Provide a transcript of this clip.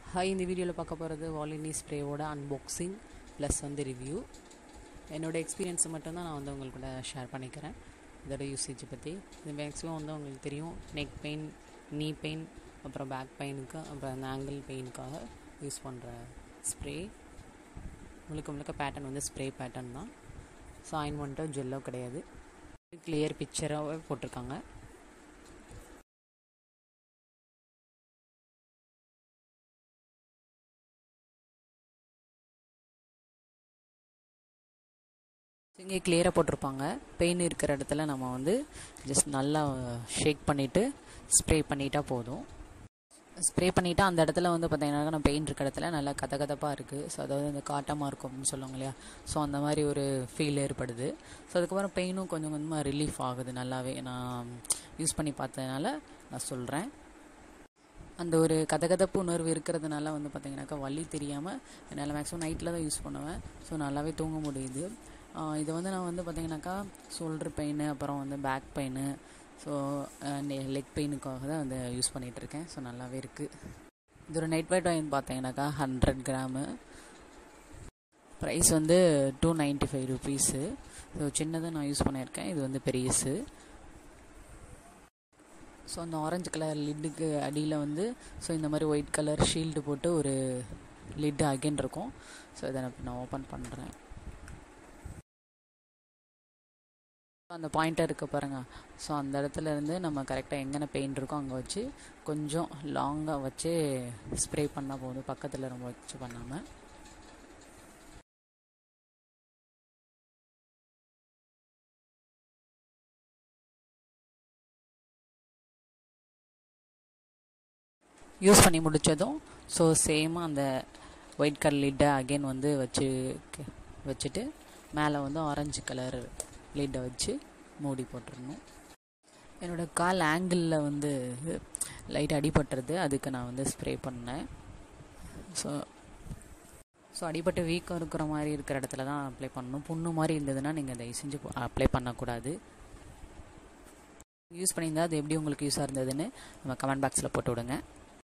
hi இந்த வீடியோவில் பார்க்க போகிறது வாலினி ஸ்ப்ரேவோட அன்பாக்சிங் ப்ளஸ் வந்து ரிவ்யூ என்னோடய எக்ஸ்பீரியன்ஸை மட்டும்தான் நான் வந்து உங்களுக்கு கூட ஷேர் பண்ணிக்கிறேன் இதோட யூசேஜ் பற்றி இது மேக்ஸிமம் வந்து உங்களுக்கு தெரியும் நெக் பெயின் நீ பெயின் அப்புறம் பேக் பெயினுக்கு அப்புறம் அந்த ஆங்கிள் பெயினுக்காக யூஸ் பண்ணுற ஸ்ப்ரே முழுக்க முழுக்க பேட்டர்ன் வந்து ஸ்ப்ரே பேட்டர்ன் தான் ஸோ ஆயின்மெண்ட்டோ ஜெல்லோ கிடையாது கிளியர் பிக்சராகவே போட்டிருக்காங்க இங்கே கிளியராக போட்டிருப்பாங்க பெயின் இருக்கிற இடத்துல நம்ம வந்து ஜஸ்ட் நல்லா ஷேக் பண்ணிவிட்டு ஸ்ப்ரே பண்ணிட்டா போதும் ஸ்ப்ரே பண்ணிவிட்டு அந்த இடத்துல வந்து பார்த்தீங்கன்னா நம்ம பெயின் இருக்க இடத்துல நல்லா கத கதப்பாக இருக்குது ஸோ அதாவது இந்த காட்டமாக இருக்கும் அப்படின்னு சொல்லுவாங்க இல்லையா ஸோ அந்த மாதிரி ஒரு ஃபீல் ஏற்படுது ஸோ அதுக்கப்புறம் பெயினும் கொஞ்சம் கொஞ்சமாக ரிலீஃப் ஆகுது நல்லாவே நான் யூஸ் பண்ணி பார்த்ததுனால நான் சொல்கிறேன் அந்த ஒரு கதகதப்பு உணர்வு இருக்கிறதுனால வந்து பார்த்தீங்கன்னாக்கா வலி தெரியாமல் என்னால் மேக்ஸிமம் நைட்டில் தான் யூஸ் பண்ணுவேன் ஸோ நல்லாவே தூங்க முடியுது இதை வந்து நான் வந்து பார்த்தீங்கன்னாக்கா ஷோல்டர் பெயின் அப்புறம் வந்து பேக் பெயின் ஸோ லெக் பெயினுக்காக தான் வந்து யூஸ் பண்ணிகிட்ருக்கேன் ஸோ நல்லாவே இருக்குது இது ஒரு நைட் வெயிட் வாங்கி பார்த்தீங்கன்னாக்கா ஹண்ட்ரட் கிராமு ப்ரைஸ் வந்து two ninety five rupees so சின்னதாக நான் யூஸ் பண்ணியிருக்கேன் இது வந்து பெரியசு ஸோ அந்த ஆரஞ்சு கலர் லிட்டுக்கு அடியில் வந்து ஸோ இந்த மாதிரி ஒயிட் கலர் ஷீல்டு போட்டு ஒரு லிட்டு அகைன் இருக்கும் ஸோ இதை நான் நான் ஓப்பன் பண்ணுறேன் அந்த பாயிண்டர் இருக்க பாருங்கள் ஸோ அந்த இடத்துல இருந்து நம்ம கரெக்டாக எங்கன பெயின் இருக்கோ அங்கே வச்சு கொஞ்சம் லாங்காக வச்சு ஸ்ப்ரே பண்ணால் போதும் பக்கத்தில் ரொம்ப வச்சு பண்ணாமல் யூஸ் பண்ணி முடித்ததும் ஸோ சேமாக அந்த ஒயிட் கலர் லிட்டை அகெயின் வந்து வச்சு வச்சுட்டு மேலே வந்து ஆரஞ்சு கலர் லிட்டை வச்சு மூடி போட்டுடணும் என்னோடய கால் ஆங்கிளில் வந்து லைட் அடிபட்டுறது அதுக்கு நான் வந்து ஸ்ப்ரே பண்ணேன் ஸோ ஸோ அடிபட்டு வீக்கம் இருக்கிற மாதிரி இருக்கிற இடத்துல தான் அப்ளை பண்ணணும் புண்ணு மாதிரி இருந்ததுன்னா நீங்கள் தயவு செஞ்சு அப்ளை பண்ணக்கூடாது யூஸ் பண்ணியிருந்தால் அது எப்படி உங்களுக்கு யூஸாக இருந்ததுன்னு நம்ம கமெண்ட் பாக்ஸில் போட்டு விடுங்க